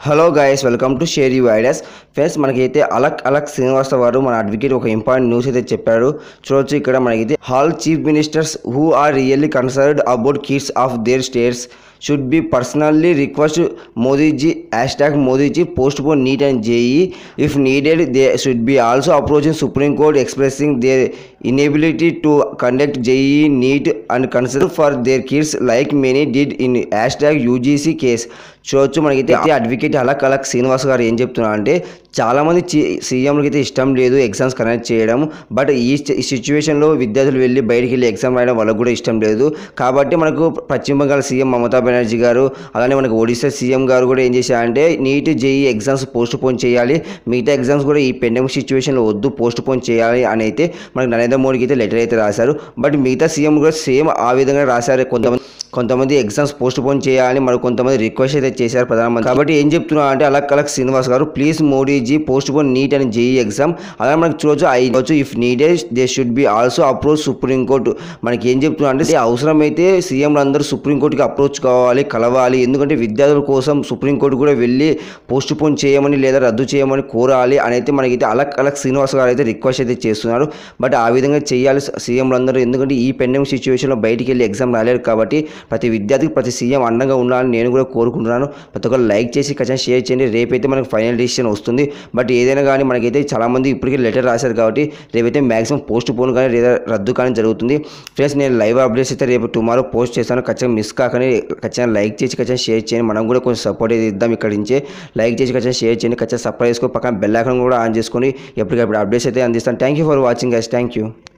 hello guys welcome to share you ideas friends మనకైతే అలక్ అలక్ శ్రీనివాస వారు మన అడ్వకేట్ ఒక ఇంపార్టెంట్ న్యూస్ అయితే చెప్పారు చూడొచ్చు ఇక్కడ మనకైతే hall chief ministers who are really concerned about kids of their states should be personally request మోదీజీ hash tag మోదీజీ post phone neat and JEE if needed they should be also approaching supreme court expressing there inability to conduct JEE NEET and consider for their kids like many did in hashtag UGC case చూడొచ్చు మనకైతే advocate అలక్ అలక్ Srinivas గారు ఏం చెప్తున్నారు అంటే చాలామంది సీఎంలకి అయితే ఇష్టం లేదు ఎగ్జామ్స్ కనెక్ట్ చేయడం బట్ ఈ ఈ సిచ్యువేషన్లో విద్యార్థులు వెళ్ళి బయటికి వెళ్ళి ఎగ్జామ్ రాయడం వాళ్ళకు కూడా ఇష్టం లేదు కాబట్టి మనకు పశ్చిమ బెంగాల్ సీఎం మమతా బెనర్జీ గారు అలానే మనకు ఒడిశా సీఎం గారు కూడా ఏం చేశారంటే NEET JEE exams postpone చేయాలి మిగతా ఎగ్జామ్స్ కూడా ఈ పెండమిక్ సిచ్యువేషన్లో వద్దు పోస్ట్ పోన్ చేయాలి అని అయితే మనకు నరేంద్ర మోడీకి అయితే లెటర్ అయితే రాశారు బట్ మిగతా సీఎం కూడా సేమ్ ఆ విధంగా రాశారు కొంతమంది కొంతమంది ఎగ్జామ్స్ పోస్ట్ పోన్ చేయాలని మరి కొంతమంది రిక్వెస్ట్ అయితే చేశారు ప్రధానమంత్రి కాబట్టి ఏం చెప్తున్నా అంటే అలక్ అలక్ శ్రీనివాస్ గారు please Modiji post phone neat అని జేఈ ఎగ్జామ్ అలా మనకు చూడొచ్చు అయ్యవచ్చు if needed they should be also approach supreme court మనకి ఏం చెప్తున్నా అంటే అవసరమైతే సీఎంలు అందరూ సుప్రీంకోర్టుకి అప్రోచ్ కావాలి కలవాలి ఎందుకంటే విద్యార్థుల కోసం సుప్రీంకోర్టు కూడా వెళ్ళి పోస్ట్ పోన్ చేయమని లేదా రద్దు చేయమని కోరాలి అని అయితే మనకైతే అలక్ అలక్ శ్రీనివాస్ గారు అయితే రిక్వెస్ట్ అయితే చేస్తున్నారు బట్ ఆ విధంగా చేయాలి సీఎంలు అందరూ ఎందుకంటే ఈ పెండమిక్ సిచ్యువేషన్లో బయటికి వెళ్ళి ఎగ్జామ్ రాలేరు కాబట్టి ప్రతి విద్యార్థికి ప్రతి సీఎం అండంగా ఉండాలని నేను కూడా కోరుకుంటున్నాను ప్రతి ఒక్కరు లైక్ చేసి ఖచ్చితంగా షేర్ చేయండి రేపైతే మనకు ఫైనల్ డిసిషన్ వస్తుంది బట్ ఏదైనా కానీ మనకైతే చాలామంది ఇప్పటికే లెటర్ రాశారు కాబట్టి రేపైతే మ్యాక్సిమం పోస్ట్ పోన్ కానీ లేదా రద్దు కానీ జరుగుతుంది ఫ్రెండ్స్ నేను లైవ్ అప్డేట్స్ అయితే రేపు టుమారో పోస్ట్ చేస్తాను ఖచ్చితంగా మిస్ కాకనే ఖచ్చితంగా లైక్ చేసి ఖచ్చితంగా షేర్ చేయండి మనం కూడా కొంచెం సపోర్ట్ అయితే ఇద్దాం ఇక్కడి నుంచే లైక్ చేసి ఖచ్చితంగా షేర్ చేయండి ఖచ్చితంగా సబ్స్క్రైబ్ చేసుకొని పక్కన బెల్ ఐకాన్ కూడా ఆన్ చేసుకొని ఎప్పటికప్పుడు అప్డేట్స్ అయితే అందిస్తాను thank you for watching guys thank you